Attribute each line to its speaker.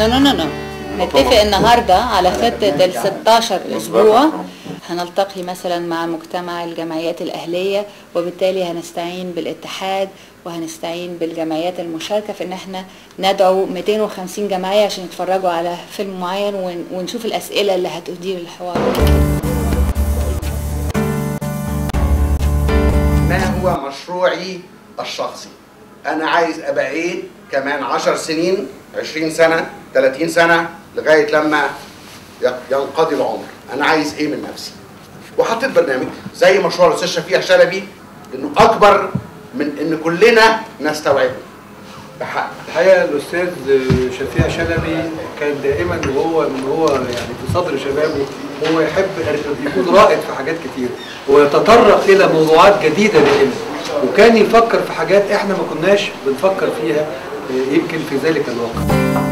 Speaker 1: نو نو نو نو نتفق النهارده على خطه ال 16 اسبوع هنلتقي مثلا مع مجتمع الجمعيات الاهليه وبالتالي هنستعين بالاتحاد وهنستعين بالجمعيات المشاركه في ان احنا ندعو 250 جمعيه عشان يتفرجوا على فيلم معين ون- ونشوف الاسئله اللي هتدير الحوار
Speaker 2: ما هو مشروعي الشخصي انا عايز ابقى ايه كمان 10 سنين 20 سنه 30 سنه لغايه لما ي- ينقضي العمر انا عايز ايه من نفسي وحطيت برنامج زي مشروع الاستاذ شفيع شلبي انه اكبر من ان كلنا نستوعبه بحق
Speaker 3: الحقيقه الاستاذ شفيع شلبي كان دائما وهو من هو يعني في صدر شبابه هو يحب يكون رائد في حاجات كتير ويتطرق الى موضوعات جديده دائما وكان يفكر في حاجات احنا ما كناش بنفكر فيها يمكن في ذلك الوقت